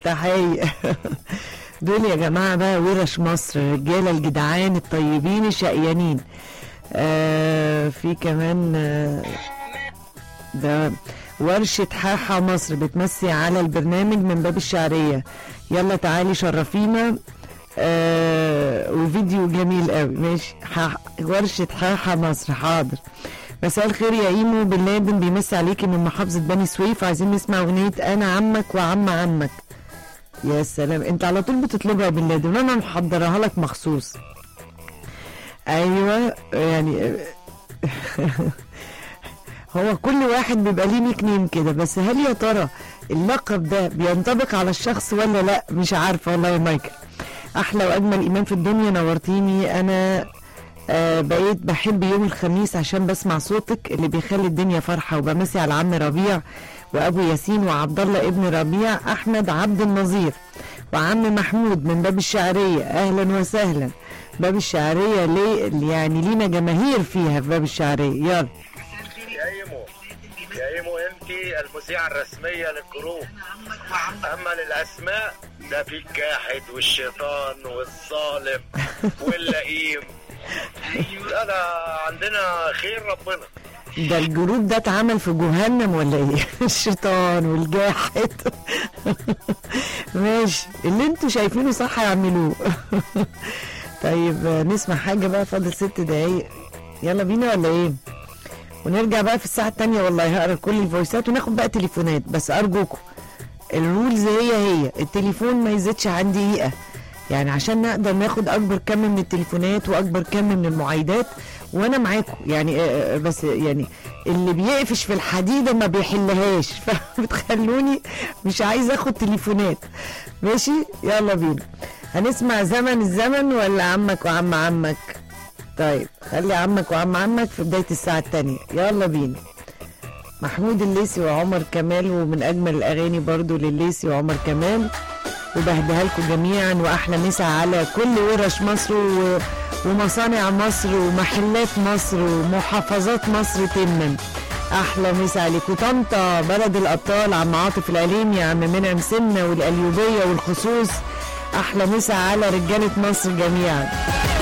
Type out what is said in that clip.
تحية دول يا جماعة بقى ورش مصر الرجالة الجدعان الطيبين الشقيانين آه في كمان آه ده ورشة حاحة مصر بتمسي على البرنامج من باب الشعرية يلا تعالي شرفينا آه وفيديو جميل قوي ماشي حاح ورشة حاحة مصر حاضر مساء الخير يا ايمو بن لادن بيمسي عليكي من محافظة بني سويف عايزين نسمع اغنية انا عمك وعم عمك يا سلام انت على طول بتطلبها يا بن لادن وانا محضرها لك مخصوص ايوه يعني هو كل واحد بيبقى ليه نيك نيم كده بس هل يا ترى اللقب ده بينطبق على الشخص ولا لا مش عارفه والله يا مايكل احلى واجمل ايمان في الدنيا نورتيني انا آه بقيت بحب يوم الخميس عشان بسمع صوتك اللي بيخلي الدنيا فرحه وبمسي على عم ربيع وابو ياسين وعبد الله ابن ربيع احمد عبد النظير وعم محمود من باب الشعريه اهلا وسهلا باب الشعريه ليه يعني لينا جماهير فيها في باب الشعريه يلا يا ايمو يا ايمو انت المذيعه الرسميه للجروب اما للاسماء ده في الجاحد والشيطان والظالم واللئيم لا ده عندنا خير ربنا ده الجروب ده اتعمل في جهنم ولا ايه الشيطان والجاحد ماشي اللي انتوا شايفينه صح اعملوه طيب نسمع حاجة بقى فاضل ست دقايق يلا بينا ولا ايه ونرجع بقى في الساعة التانية والله هقرا كل الفويسات وناخد بقى تليفونات بس ارجوكم الرولز هي هي التليفون ما يزيدش عن دقيقة يعني عشان نقدر ناخد اكبر كم من التليفونات واكبر كم من المعايدات وانا معاكم يعني آه، آه، بس يعني اللي بيقفش في الحديده ما بيحلهاش فبتخلوني مش عايز اخد تليفونات ماشي يلا بينا هنسمع زمن الزمن ولا عمك وعم عمك طيب خلي عمك وعم عمك في بدايه الساعه الثانيه يلا بينا محمود الليسي وعمر كمال ومن اجمل الاغاني برضو لليسي وعمر كمال وبهديها لكم جميعا واحلى مسا على كل ورش مصر و... ومصانع مصر ومحلات مصر ومحافظات مصر تما احلى مسا عليكم طنطا بلد الابطال عم عاطف العليمي عم منعم سنه والقليوبيه والخصوص احلى مسا على رجاله مصر جميعا